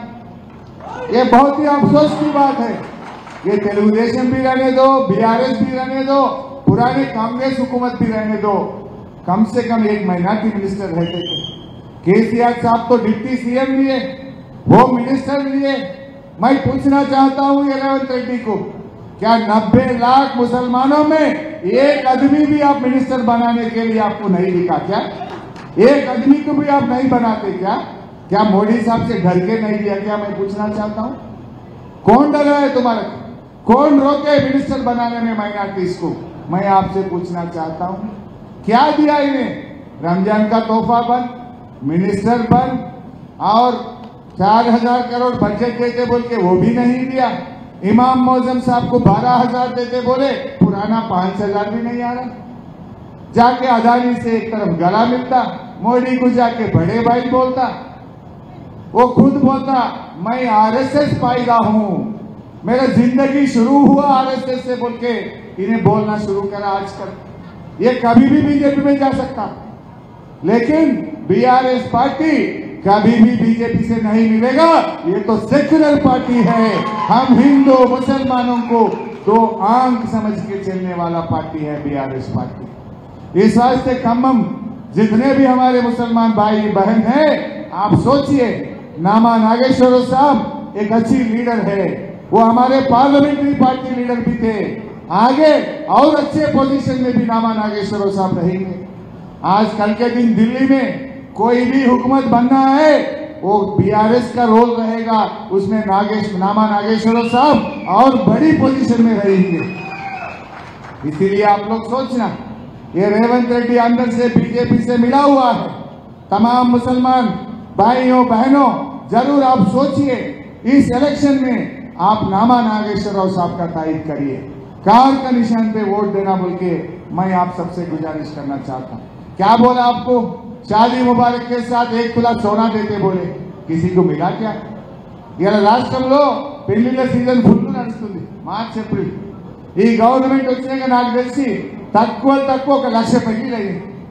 ये बहुत ही अफसोस की बात है ये तेलुगुदेशम भी रहने दो बीआरएस भी रहने दो पुराने कांग्रेस हुकूमत भी रहने दो कम से कम एक माइनॉरिटी मिनिस्टर रहते थे केसीआर साहब तो डिप्टी सीएम लिए होम मिनिस्टर लिए मैं पूछना चाहता हूं ये रेवंत रेड्डी को क्या नब्बे लाख मुसलमानों में एक आदमी भी आप मिनिस्टर बनाने के लिए आपको नहीं दिखा क्या एक आदमी को भी आप नहीं बनाते क्या क्या मोदी साहब से घर के नहीं दिया क्या मैं पूछना चाहता हूं कौन डरा है तुम्हारे कौन रोके मिनिस्टर बनाने में माइनॉरिटीज को मैं आपसे पूछना चाहता हूं क्या दिया इन्हें रमजान का तोहफा बंद मिनिस्टर बंद और चार हजार करोड़ बजट देते बोल के वो भी नहीं दिया इमाम मौजम साहब को बारह हजार देते बोले पुराना पांच हजार भी नहीं आ रहा जाके अदानी से एक तरफ गला मिलता मोदी को जाके बड़े भाई बोलता वो खुद बोलता मैं आरएसएस पाएगा हूं मेरा जिंदगी शुरू हुआ आरएसएस से बोल के इन्हें बोलना शुरू करा आजकल ये कभी भी बीजेपी में जा सकता लेकिन बीआरएस पार्टी कभी भी बीजेपी से नहीं मिलेगा ये तो सेक्युलर पार्टी है हम हिंदू मुसलमानों को दो आंख समझ के चलने वाला पार्टी है बीआरएस पार्टी इस वास्ते खम्मम जितने भी हमारे मुसलमान भाई बहन हैं आप सोचिए नामा नागेश्वर साहब एक अच्छी लीडर है वो हमारे पार्लियामेंट्री पार्टी लीडर भी थे आगे और अच्छे पोजीशन में भी नामा नागेश्वर साहब रहेंगे आज कल के दिन दिल्ली में कोई भी हुकूमत बनना है वो बीआरएस का रोल रहेगा उसमें नागेश नामा नागेश्वर साहब और बड़ी पोजीशन में रहेंगे इसीलिए आप लोग सोचना ये रेवंत रेड्डी अंदर से बीजेपी से मिला हुआ है तमाम मुसलमान भाइयों बहनों जरूर आप सोचिए इस इलेक्शन में आप नामा नागेश्वर राव साहब का तारीफ करिए कार का निशान पे वोट देना बोल के मैं आप सबसे गुजारिश करना चाहता हूँ क्या बोला आपको शादी मुबारक के साथ एक खुला सोना देते बोले किसी को मिला क्या ఇలా రాష్ట్రంలో పెళ్లిళ్ళ సీజన్ ఫుల్ నడుస్తుంది మార్చ్ ఏప్రిల్ ఈ గవర్నమెంట్ వచ్చినాక నాకు తెలిసి తక్కువ తక్కువ ఒక లక్ష పెళ్లిళ్ళు అయ్యాయి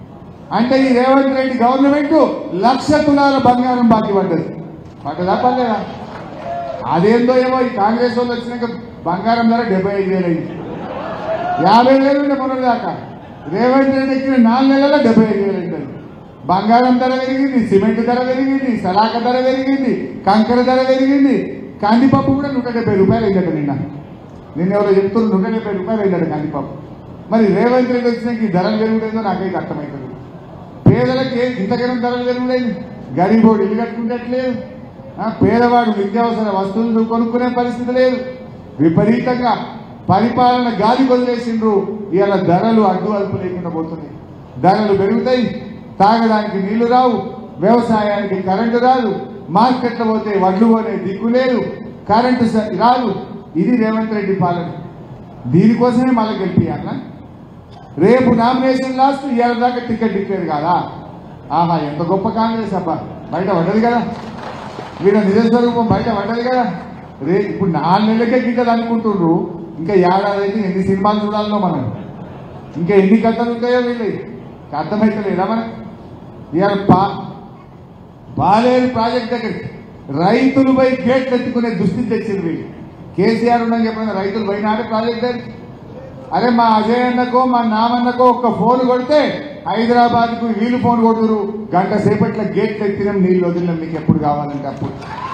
అంటే ఈ రేవంత్ రెడ్డి గవర్నమెంట్ లక్ష తులాల బంగారం బాకీ పడ్డది పడ్డదా పడలేదా అదేందో ఏమో ఈ కాంగ్రెస్ వాళ్ళు వచ్చినాక బంగారం ధర డెబ్బై ఐదు వేలు అయింది యాభై వేలు ఉండే మొన్న దాకా రేవంత్ రెడ్డి ఎక్కిన నాలుగు నెలల్లో డెబ్బై ఐదు వేలు అయింది బంగారం ధర పెరిగింది సిమెంట్ ధర పెరిగింది సలాక ధర పెరిగింది కంకర ధర పెరిగింది కందిపప్పు కూడా నూట డెబ్బై రూపాయలు అయిందట నిన్న నిన్న ఎవరో చెప్తున్నారు నూట డెబ్బై రూపాయలు అయిందట కందిపప్పు మరి రేవంత్ రెడ్డి వచ్చినాక ఈ ధరలు పెరుగుతుందో నాకైతే అర్థమవుతుంది పేదలకు ఏ ఇంతకైనా ధరలు పెరుగుతాయి గరీబోడు ఇల్లు కట్టుకునేట్లేదు ఆ, పేదవాడు నిత్యావసర వస్తువులు కొనుక్కునే పరిస్థితి లేదు విపరీతంగా పరిపాలన గాలి వదిలేసిండ్రు ఇవాళ ధరలు అడ్డు అదుపు లేకుండా పోతున్నాయి ధరలు పెరుగుతాయి తాగడానికి నీళ్లు రావు వ్యవసాయానికి కరెంటు రాదు మార్కెట్లో పోతే వడ్లు పోనే దిక్కు లేదు కరెంటు స- రాదు ఇది రేవంత్ రెడ్డి పాలన దీనికోసమే మళ్ళీ గెలిపియాలనా రేపు నామినేషన్ లాస్ట్ ఇవాళ దాకా టికెట్ డిక్లేర్ కాదా ఆహా ఎంత గొప్ప కాంగ్రెస్ అబ్బా బయట పడ్డది కదా వీళ్ళ నిజ స్వరూపం బయట పడ్డది కదా రే ఇప్పుడు నాలుగు నెలలకే గిట్టదు అనుకుంటుర్రు ఇంకా ఏడాది అయితే ఎన్ని సినిమాలు చూడాలనో మనం ఇంకా ఎన్ని కథలు ఉంటాయో వీళ్ళు అర్థమైతే లేదా మనం ఇవాళ పా పాలేరు ప్రాజెక్ట్ దగ్గరికి రైతులు పోయి గేట్లు ఎత్తుకునే దుస్థితి తెచ్చింది వీళ్ళు కేసీఆర్ ఉండని చెప్పిన రైతులు పోయినాడే ప్రాజెక్ట్ దగ్గరికి అరే మా అజయ్ అన్నకో మా నామన్నకో ఒక్క ఫోన్ కొడితే హైదరాబాద్ కు వీళ్ళు ఫోన్ కొడుతురు గంట సేపట్ల గేట్ ఎత్తినాం నీళ్ళు వదిలినాం మీకు ఎప్పుడు కావాలంటే అప్పుడు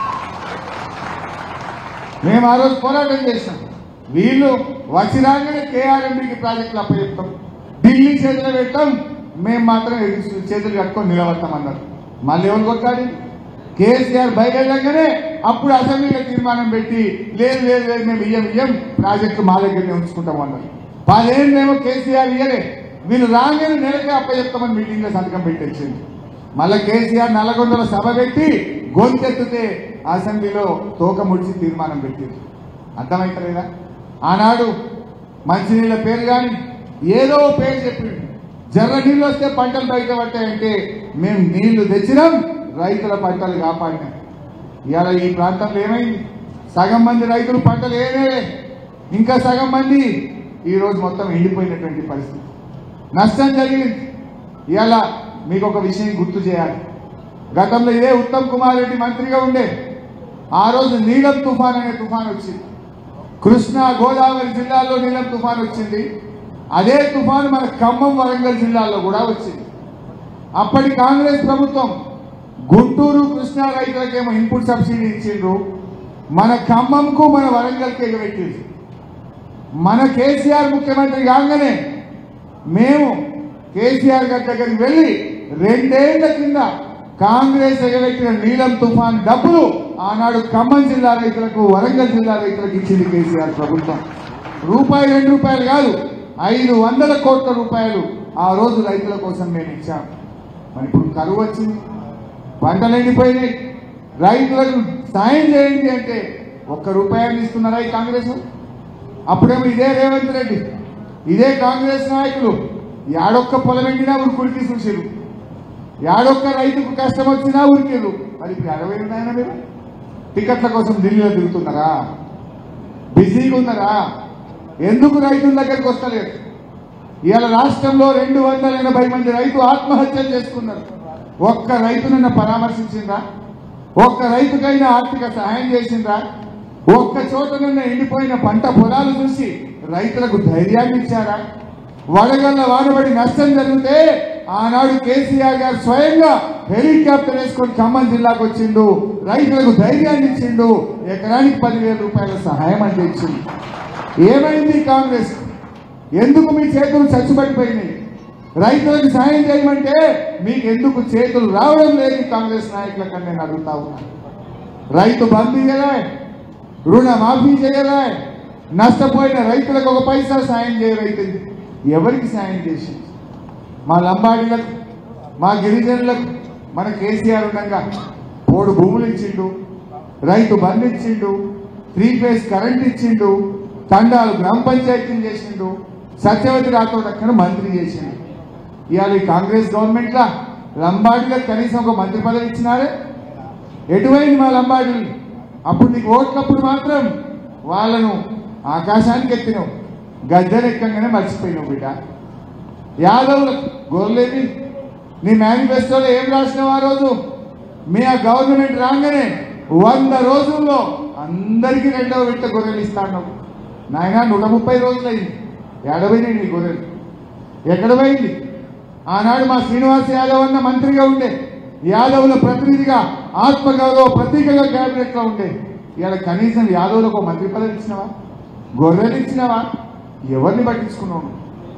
మేము ఆ రోజు పోరాటం చేసినాం వీళ్ళు వచ్చి రాగానే కేఆర్ఎంబీకి ప్రాజెక్టులు అప్పచెప్తాం ఢిల్లీ చేతులు పెట్టాం మేము మాత్రం ఎదురు చేతులు కట్టుకొని నిలబడతాం అన్నారు మళ్ళీ ఎవరు కొట్టాడు కేసీఆర్ బయలుదేరగానే అప్పుడు అసెంబ్లీలో తీర్మానం పెట్టి లేదు లేదు లేదు మేము ఇయ్యం ఇయ్యం ప్రాజెక్టు మా దగ్గరనే ఉంచుకుంటాం అన్నారు పదేళ్ళేమో కేసీఆర్ ఇయ్యలే వీళ్ళు రాగానే నెలకే అప్పచెప్తామని మీటింగ్ లో సంతకం పెట్టేసింది మళ్ళా కేసీఆర్ నల్లగొండల సభ పెట్టి గొంతెత్తితే అసెంబ్లీలో తోక ముడిచి తీర్మానం పెట్టింది అర్థమైతలేదా ఆనాడు మంచినీళ్ళ పేరు కానీ ఏదో పేరు చెప్పిండు జర్ర నీళ్ళు వస్తే పంటలు బయట పట్టాయంటే మేము నీళ్లు తెచ్చినాం రైతుల పంటలు కాపాడినాం ఇవాళ ఈ ప్రాంతంలో ఏమైంది సగం మంది రైతులు పంటలు ఏనే ఇంకా సగం మంది ఈ రోజు మొత్తం ఎండిపోయినటువంటి పరిస్థితి నష్టం జరిగింది ఇవాళ మీకు ఒక విషయం గుర్తు చేయాలి గతంలో ఇదే ఉత్తమ్ కుమార్ రెడ్డి మంత్రిగా ఉండే ఆ రోజు నీలం తుఫాన్ అనే తుఫాన్ వచ్చింది కృష్ణా గోదావరి జిల్లాలో నీలం తుఫాన్ వచ్చింది అదే తుఫాను మన ఖమ్మం వరంగల్ జిల్లాలో కూడా వచ్చింది అప్పటి కాంగ్రెస్ ప్రభుత్వం గుంటూరు కృష్ణా రైతులకేమో ఇన్పుట్ సబ్సిడీ ఇచ్చిండ్రు మన ఖమ్మంకు మన వరంగల్కి ఎగబెట్టిండ్రు మన కేసీఆర్ ముఖ్యమంత్రి కాగానే మేము కేసీఆర్ గారి దగ్గరికి వెళ్ళి రెండేళ్ల కింద కాంగ్రెస్ ఎగబెట్టిన నీలం తుఫాన్ డబ్బులు ఆనాడు ఖమ్మం జిల్లా రైతులకు వరంగల్ జిల్లా రైతులకు ఇచ్చింది కేసీఆర్ ప్రభుత్వం రూపాయి రెండు రూపాయలు కాదు ఐదు వందల కోట్ల రూపాయలు ఆ రోజు రైతుల కోసం మేము ఇచ్చాం మరి ఇప్పుడు కరువు వచ్చింది పంటలు ఎండిపోయినాయి రైతులకు సాయం చేయండి అంటే ఒక్క రూపాయలు ఇస్తున్నారా ఈ కాంగ్రెస్ వాళ్ళు? అప్పుడేమో ఇదే రేవంత్ రెడ్డి ఇదే కాంగ్రెస్ నాయకులు యాడొక్క పొలం ఎండినా ఉరుకుడికి చూసారు యాడొక్క రైతుకు కష్టం వచ్చినా ఉరికేరు మరి ఇప్పుడు అరవై ఉన్నాయన మీరు టికెట్ల కోసం ఢిల్లీలో తిరుగుతున్నారా బిజీగా ఉన్నారా ఎందుకు రైతుల దగ్గరికి వస్తలేరు ఇవాళ రాష్ట్రంలో రెండు వందల ఎనభై మంది రైతు ఆత్మహత్యలు చేసుకున్నారు ఒక్క రైతునన్న పరామర్శించిందా ఒక్క రైతుకైనా ఆర్థిక సహాయం చేసిందా ఒక్క చోటనన్న ఎండిపోయిన పంట పొలాలు చూసి రైతులకు ధైర్యాన్ని ఇచ్చారా వడగళ్ళ వానబడి నష్టం జరిగితే ఆనాడు కేసీఆర్ గారు స్వయంగా హెలికాప్టర్ వేసుకొని ఖమ్మం జిల్లాకు వచ్చిండు రైతులకు ధైర్యాన్ని ఇచ్చిండు ఎకరానికి పదివేల రూపాయల సహాయం అందించింది ఏమైంది కాంగ్రెస్ ఎందుకు మీ చేతులు చచ్చుబడిపోయినాయి రైతులకు సాయం చేయమంటే మీకు ఎందుకు చేతులు రావడం లేదు ఈ కాంగ్రెస్ నాయకుల నేను అడుగుతా ఉన్నా రైతు బంధు చేయరా రుణ మాఫీ చేయరా నష్టపోయిన రైతులకు ఒక పైసా సాయం చేయరైతుంది ఎవరికి సాయం చేసింది మా లంబాడీలకు మా గిరిజనులకు మన కేసీఆర్ ఉండగా పోడు భూములు ఇచ్చిండు రైతు బంధు ఇచ్చిండు త్రీ ఫేజ్ కరెంట్ ఇచ్చిండు తండాలు గ్రామ పంచాయతీలు చేసిండు సత్యవతి రాథోడ్ అక్కడ మంత్రి చేసిండు ఇవాళ ఈ కాంగ్రెస్ గవర్నమెంట్ లా లంబాడీలకు కనీసం ఒక మంత్రి పదవి ఇచ్చినారే ఎటువైంది మా లంబాడీలు అప్పుడు నీకు ఓట్లప్పుడు మాత్రం వాళ్ళను ఆకాశానికి ఎత్తినావు గద్దెలు ఎక్కగానే మర్చిపోయినావు బిడ్డ యాదవులకు గొర్రెలేవి నీ మేనిఫెస్టోలో ఏం రాసినావు ఆ రోజు మీ ఆ గవర్నమెంట్ రాగానే వంద రోజుల్లో అందరికీ రెండవ విడత గొర్రెలు ఇస్తాను నాయన నూట ముప్పై రోజులు అయింది ఎడబోయినాయి నీ గొర్రెలు ఎక్కడ పోయింది ఆనాడు మా శ్రీనివాస్ యాదవ్ అన్న మంత్రిగా ఉండే యాదవుల ప్రతినిధిగా ఆత్మగౌరవ ప్రతీకగా క్యాబినెట్ లో ఉండే ఇవాళ కనీసం యాదవులకు ఒక మంత్రి పదవి ఇచ్చినవా గొర్రెలు ఇచ్చినవా ఎవరిని పట్టించుకున్నావు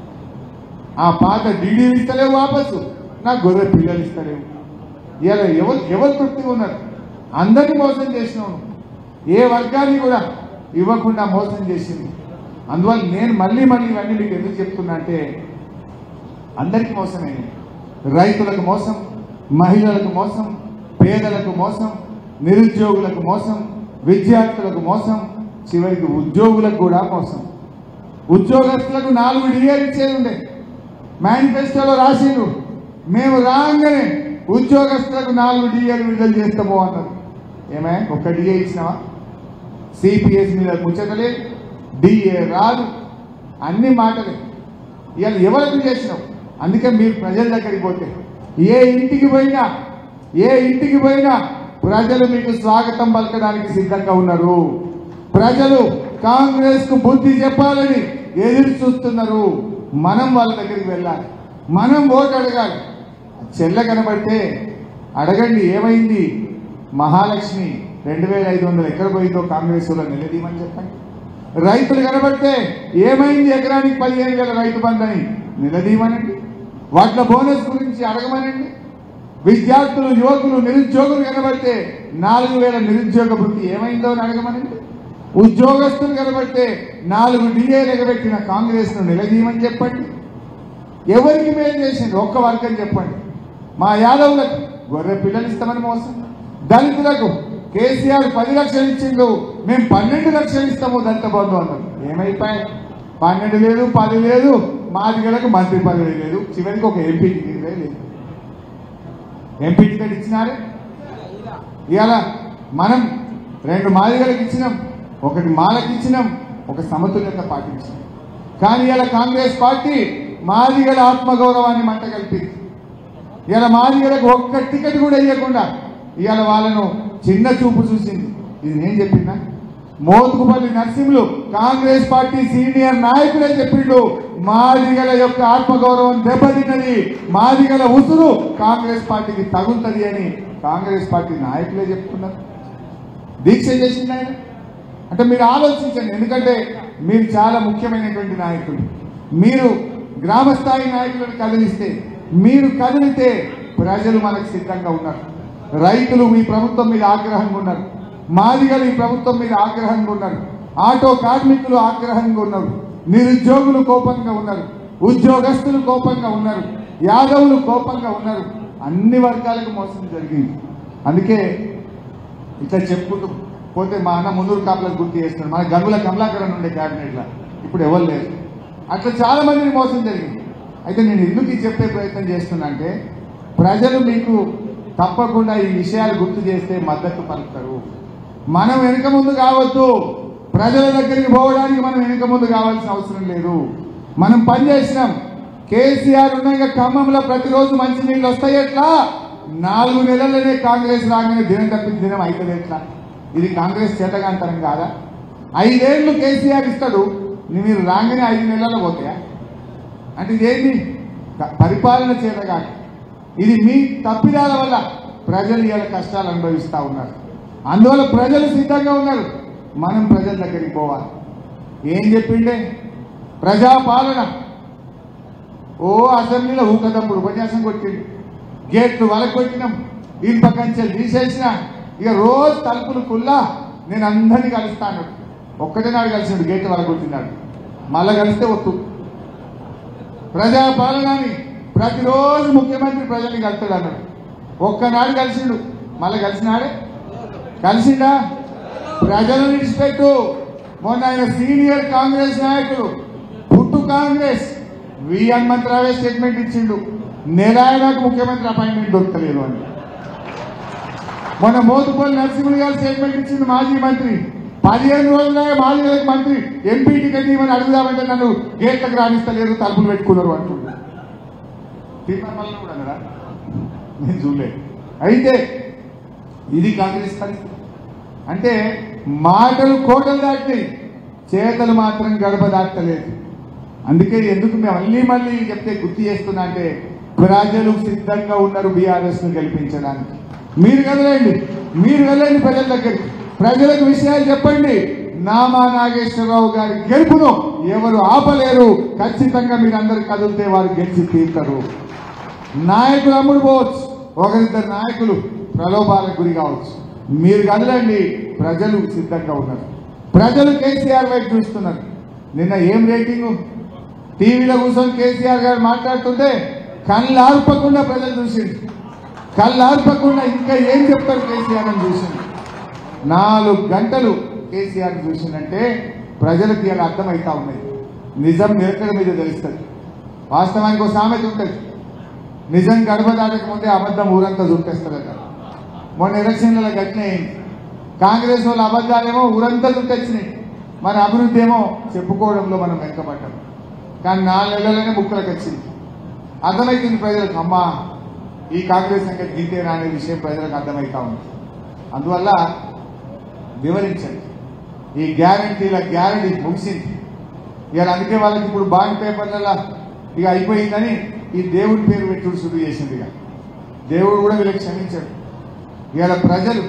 ఆ పాత డీడీలు ఇస్తలేవు వాపసు నా గొర్రె పిల్లలు ఇస్తలేవు ఇలా ఎవరు ఎవరు తృప్తిగా ఉన్నారు అందరినీ మోసం చేసినావు ఏ వర్గాన్ని కూడా ఇవ్వకుండా మోసం చేసింది అందువల్ల నేను మళ్ళీ మళ్ళీ ఇవన్నీ మీకు ఎందుకు చెప్తున్నా అంటే అందరికీ మోసమే రైతులకు మోసం మహిళలకు మోసం పేదలకు మోసం నిరుద్యోగులకు మోసం విద్యార్థులకు మోసం చివరికి ఉద్యోగులకు కూడా మోసం ఉద్యోగస్తులకు నాలుగు డిఏలు ఇచ్చేది ఉండే మేనిఫెస్టోలో రాసిండ్రు మేము రాగానే ఉద్యోగస్తులకు నాలుగు డిఏలు విడుదల చేస్తాము అన్నారు ఏమే ఒక్క డిఏ ఇచ్చినావా సిపిఎస్ మీద ముచ్చటలేదు డిఏ రాదు అన్ని మాటలే ఇవాళ ఎవరికి చేసినావు అందుకే మీరు ప్రజల దగ్గరికి పోతే ఏ ఇంటికి పోయినా ఏ ఇంటికి పోయినా ప్రజలు మీకు స్వాగతం పలకడానికి సిద్ధంగా ఉన్నారు ప్రజలు కాంగ్రెస్ కు బుద్ధి చెప్పాలని ఎదురు చూస్తున్నారు మనం వాళ్ళ దగ్గరికి వెళ్ళాలి మనం ఓటు అడగాలి చెల్ల కనబడితే అడగండి ఏమైంది మహాలక్ష్మి రెండు వేల ఐదు వందలు ఎక్కడ పోయిందో కాంగ్రెస్ లో నిలదీమని చెప్పండి రైతులు కనబడితే ఏమైంది ఎకరానికి పదిహేను వేల రైతు బంధని నిలదీయమనండి వాటిల బోనస్ గురించి అడగమనండి విద్యార్థులు యువకులు నిరుద్యోగులు కనబడితే నాలుగు వేల నిరుద్యోగ వృత్తి ఏమైందో అని అడగమనండి ఉద్యోగస్తులు కనబడితే నాలుగు డిఏలు ఎగబెట్టిన కాంగ్రెస్ ను నిలదీయమని చెప్పండి ఎవరికి మేలు చేసింది ఒక్క వర్గం చెప్పండి మా యాదవులకు గొర్రె పిల్లలు ఇస్తామని మోసం దళితులకు కేసీఆర్ పది లక్షలు ఇచ్చిండు మేము పన్నెండు లక్షలు ఇస్తాము దళిత బంధు అన్నారు ఏమైపోయాయి పన్నెండు లేదు పది లేదు మాదిగలకు మంత్రి పదవి లేదు చివరికి ఒక ఎంపీ టికెట్ లేదు ఎంపీ టికెట్ ఇచ్చినారే ఇవాళ మనం రెండు మాదిగలకు ఇచ్చినాం ఒకటి మాలకు ఇచ్చినాం ఒక సమతుల్యత పాటించినాం కానీ ఇలా కాంగ్రెస్ పార్టీ మాదిగల ఆత్మగౌరవాన్ని మంట కలిపింది ఇలా మాదిగలకు ఒక్క టికెట్ కూడా ఇవ్వకుండా ఇవాళ వాళ్ళను చిన్న చూపు చూసింది ఇది నేను చెప్పినా మోతుకుపల్లి నరసింహులు కాంగ్రెస్ పార్టీ సీనియర్ నాయకులే చెప్పిండు మాదిగల యొక్క ఆత్మగౌరవం దెబ్బతిన్నది మాదిగల ఉసురు కాంగ్రెస్ పార్టీకి తగులుతుంది అని కాంగ్రెస్ పార్టీ నాయకులే చెప్తున్నారు దీక్ష చేసింది ఆయన అంటే మీరు ఆలోచించండి ఎందుకంటే మీరు చాలా ముఖ్యమైనటువంటి నాయకులు మీరు గ్రామ స్థాయి నాయకులను కదిలిస్తే మీరు కదిలితే ప్రజలు మనకు సిద్ధంగా ఉన్నారు రైతులు మీ ప్రభుత్వం మీద ఆగ్రహంగా ఉన్నారు మాదిగలు ఈ ప్రభుత్వం మీద ఆగ్రహంగా ఉన్నారు ఆటో కార్మికులు ఆగ్రహంగా ఉన్నారు నిరుద్యోగులు కోపంగా ఉన్నారు ఉద్యోగస్తులు కోపంగా ఉన్నారు యాదవులు కోపంగా ఉన్నారు అన్ని వర్గాలకు మోసం జరిగింది అందుకే ఇట్లా చెప్పుకుంటూ పోతే మా అన్న ముందూరు కాపులకు గుర్తు చేస్తున్నాడు మన గంగుల కమలాకరన్ ఉండే క్యాబినెట్లో ఇప్పుడు ఎవరు లేరు అట్లా చాలా మందిని మోసం జరిగింది అయితే నేను ఎందుకు ఇది చెప్పే ప్రయత్నం చేస్తున్నా అంటే ప్రజలు మీకు తప్పకుండా ఈ విషయాలు గుర్తు చేస్తే మద్దతు పలుకుతారు మనం వెనుక ముందు కావద్దు ప్రజల దగ్గరికి పోవడానికి మనం వెనుక ముందు కావాల్సిన అవసరం లేదు మనం పనిచేసినాం కేసీఆర్ ఉన్నాయి ఖమ్మంలో ప్రతిరోజు మంచి నీళ్ళు వస్తాయి ఎట్లా నాలుగు నెలలనే కాంగ్రెస్ రాగానే దినం తప్పించి దినం అవుతుంది ఎట్లా ఇది కాంగ్రెస్ చేతగాంతరం కాదా ఐదేళ్లు కేసీఆర్ ఇస్తాడు మీరు రాగానే ఐదు నెలల్లో పోతాయా అంటే ఇదేంటి క- పరిపాలన చేత కాదు ఇది మీ తప్పిదాల వల్ల ప్రజలు ఇవాళ కష్టాలు అనుభవిస్తూ ఉన్నారు అందువల్ల ప్రజలు సిద్ధంగా ఉన్నారు మనం ప్రజల దగ్గరికి పోవాలి ఏం చెప్పిండే ప్రజాపాలన ఓ అసెంబ్లీలో ఊకదప్పుడు ఉపన్యాసం కొట్టిండు గేట్లు వలకు కొట్టినాం ఇనుప కంచెలు తీసేసిన ఇక రోజు తలుపులు కుల్లా నేను అందరినీ కలుస్తాను ఒక్కటే నాడు కలిసినాడు గేట్లు వలకు కొట్టినాడు మళ్ళా కలిస్తే ఒట్టు ప్రజాపాలనని ప్రతిరోజు ముఖ్యమంత్రి ప్రజల్ని కలుస్తాడు అన్నాడు ఒక్కనాడు కలిసిండు మళ్ళీ కలిసినాడే కలిసిండా ప్రజలను విడిచిపెట్టు మొన్న ఆయన సీనియర్ కాంగ్రెస్ నాయకుడు పుట్టు కాంగ్రెస్ వి హనుమంతరావే స్టేట్మెంట్ ఇచ్చిండు నెల ఆయనకు ముఖ్యమంత్రి అపాయింట్మెంట్ దొరకలేదు అని మొన్న మోతుపల్లి నరసింహులు గారు స్టేట్మెంట్ ఇచ్చింది మాజీ మంత్రి పదిహేను రోజులే మాజీ మంత్రి ఎంపీ టికెట్ ఇవ్వని అడుగుదామంటే నన్ను గేట్లకు రాణిస్తలేరు తలుపులు పెట్టుకున్నారు అంటుండ్రు తీర్మానం వల్ల కూడా అన్నారా నేను చూడలేదు అయితే ఇది కాంగ్రెస్ పరిస్థితి అంటే మాటలు కోటలు దాటినాయి చేతలు మాత్రం గడప దాటలేదు అందుకే ఎందుకు మేము మళ్ళీ మళ్ళీ చెప్తే గుర్తు చేస్తున్నా అంటే ప్రజలు సిద్ధంగా ఉన్నారు బీఆర్ఎస్ ను గెలిపించడానికి మీరు కదలండి మీరు వెళ్ళండి ప్రజల దగ్గరికి ప్రజలకు విషయాలు చెప్పండి నామా నాగేశ్వరరావు గారి గెలుపును ఎవరు ఆపలేరు ఖచ్చితంగా మీరు అందరు కదిలితే వారు గెలిచి తీరుతారు నాయకులు అమ్ముడు పోవచ్చు ఒకరిద్దరు నాయకులు ప్రలోభాలకు గురి కావచ్చు మీరు కదలండి ప్రజలు సిద్ధంగా ఉన్నారు ప్రజలు కేసీఆర్ వైపు చూస్తున్నారు నిన్న ఏం రేటింగ్ టీవీలో కూర్చొని కేసీఆర్ గారు మాట్లాడుతుంటే కళ్ళు ఆర్పకుండా ప్రజలు చూసింది కళ్ళు ఆర్పకుండా ఇంకా ఏం చెప్తారు కేసీఆర్ అని చూసింది నాలుగు గంటలు కేసీఆర్ చూసిందంటే ప్రజలకు ఇలా అర్థమవుతా ఉన్నాయి నిజం నిలకడ మీద తెలుస్తుంది వాస్తవానికి ఒక సామెత ఉంటుంది నిజం గడప దాటక ముందే అబద్ధం ఊరంతా చుట్టేస్తారట మొన్న ఎలక్షన్లలో గట్టినే అయింది కాంగ్రెస్ వాళ్ళ అబద్ధాలేమో ఊరంతా చుట్టొచ్చినాయి మన అభివృద్ధి ఏమో చెప్పుకోవడంలో మనం వెనకబడ్డాం కానీ నాలుగు నెలలనే ముక్కలకు వచ్చింది అర్థమవుతుంది ప్రజలకు అమ్మా ఈ కాంగ్రెస్ సంగతి గింతేనా అనే విషయం ప్రజలకు అర్థమవుతా ఉంది అందువల్ల వివరించండి ఈ గ్యారంటీల గ్యారంటీ ముగిసింది ఇవాళ అందుకే వాళ్ళకి ఇప్పుడు బాండ్ పేపర్లలో ఇక అయిపోయిందని ఈ దేవుడి పేరు పెట్టుడు శురు చేసింది ఇక దేవుడు కూడా వీళ్ళకి క్షమించాడు ఇవాళ ప్రజలు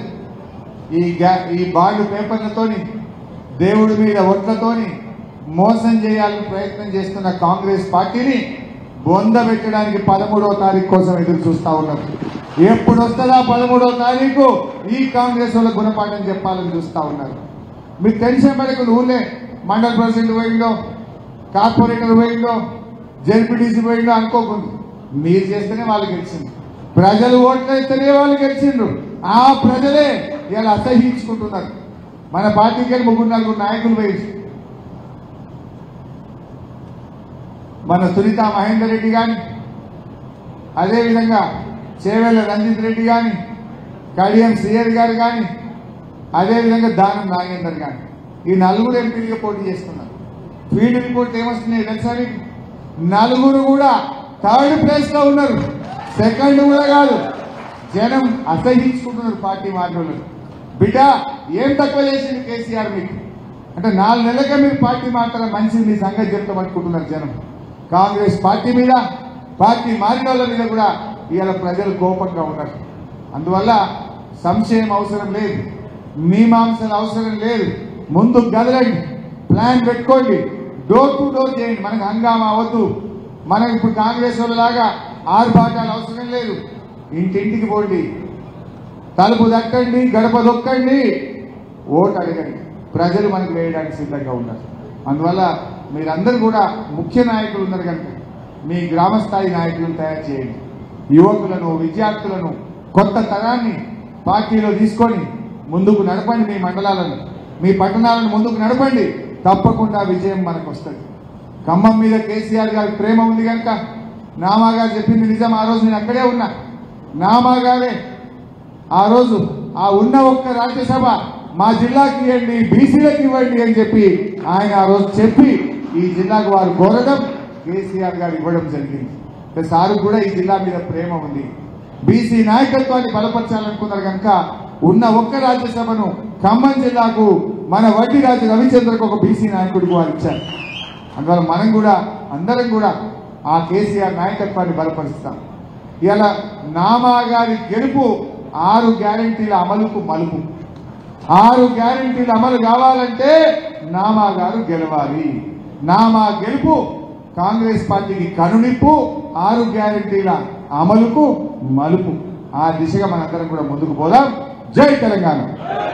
ఈ గ్యా ఈ బాండ్ పేపర్లతోని దేవుడి మీద ఒట్లతోని మోసం చేయాలని ప్రయత్నం చేస్తున్న కాంగ్రెస్ పార్టీని బొంద పెట్టడానికి పదమూడవ తారీఖు కోసం ఎదురు చూస్తా ఉన్నారు ఎప్పుడు వస్తుందా పదమూడవ తారీఖు ఈ కాంగ్రెస్ వాళ్ళ గుణపాఠం చెప్పాలని చూస్తా ఉన్నారు మీరు టెన్షన్ పడకుండా ఊళ్ళే మండల ప్రెసిడెంట్ పోయిందో కార్పొరేటర్ పోయిందో జెడ్పీటీసీ పోయిందో అనుకోకుండా మీరు చేస్తేనే వాళ్ళు గెలిచింది ప్రజలు ఓట్లు వేస్తేనే వాళ్ళు గెలిచిండ్రు ఆ ప్రజలే ఇలా అసహించుకుంటున్నారు మన పార్టీకి వెళ్ళి ముగ్గురు నలుగురు నాయకులు పోయి మన సునీత మహేందర్ రెడ్డి కానీ అదేవిధంగా చేవేళ్ల రంజిత్ రెడ్డి కానీ కడియం శ్రీహరి గారు కానీ అదేవిధంగా దానం నాగేందర్ గారు ఈ నలుగురు ఎంపీలుగా పోటీ చేస్తున్నారు ఫీల్డ్ రిపోర్ట్ ఏమొస్తున్నాయి తెలుసా మీకు నలుగురు కూడా థర్డ్ ప్లేస్ లో ఉన్నారు సెకండ్ కూడా కాదు జనం అసహించుకుంటున్నారు పార్టీ మాటలు బిడ్డ ఏం తక్కువ చేసింది కేసీఆర్ మీకు అంటే నాలుగు నెలలకే మీరు పార్టీ మాట్లాడాలి మంచిది మీ సంగతి చెప్తామనుకుంటున్నారు జనం కాంగ్రెస్ పార్టీ మీద పార్టీ మారిన వాళ్ళ మీద కూడా ఇవాళ ప్రజలు కోపంగా ఉన్నారు అందువల్ల సంశయం అవసరం లేదు మీమాంసలు అవసరం లేదు ముందు గదలండి ప్లాన్ పెట్టుకోండి డోర్ టు డోర్ చేయండి మనకు హంగామా అవద్దు మనకు ఇప్పుడు కాంగ్రెస్ వాళ్ళలాగా ఆర్భాటాలు అవసరం లేదు ఇంటింటికి పోండి తలుపు దక్కండి గడప దొక్కండి ఓటు అడగండి ప్రజలు మనకు వేయడానికి సిద్ధంగా ఉన్నారు అందువల్ల మీరందరూ కూడా ముఖ్య నాయకులు ఉన్నారు కనుక మీ గ్రామ స్థాయి నాయకులను తయారు చేయండి యువకులను విద్యార్థులను కొత్త తరాన్ని పార్టీలో తీసుకొని ముందుకు నడపండి మీ మండలాలను మీ పట్టణాలను ముందుకు నడపండి తప్పకుండా విజయం మనకు వస్తుంది ఖమ్మం మీద కేసీఆర్ గారి ప్రేమ ఉంది కనుక నామా గారు చెప్పింది నిజం ఆ రోజు నేను అక్కడే ఉన్నా నామా గారే ఆ రోజు ఆ ఉన్న ఒక్క రాజ్యసభ మా జిల్లాకి ఇవ్వండి బీసీలకు ఇవ్వండి అని చెప్పి ఆయన ఆ రోజు చెప్పి ఈ జిల్లాకు వారు కోరడం కేసీఆర్ గారు ఇవ్వడం జరిగింది ఇక సారు కూడా ఈ జిల్లా మీద ప్రేమ ఉంది బీసీ నాయకత్వాన్ని బలపరచాలనుకున్నారు కనుక ఉన్న ఒక్క రాజ్యసభను ఖమ్మం జిల్లాకు మన వడ్డీ రాజు రవిచంద్రకు ఒక బీసీ నాయకుడికి వారు ఇచ్చారు అందువల్ల మనం కూడా అందరం కూడా ఆ కేసీఆర్ నాయకత్వాన్ని బలపరుస్తాం ఇలా నామా గారి గెలుపు ఆరు గ్యారంటీల అమలుకు మలుపు ఆరు గ్యారంటీల అమలు కావాలంటే నామా గారు గెలవాలి నామా గెలుపు కాంగ్రెస్ పార్టీకి కనునిప్పు ఆరు గ్యారంటీల అమలుకు మలుపు ఆ దిశగా మనందరం కూడా ముందుకు పోదాం జై తెలంగాణ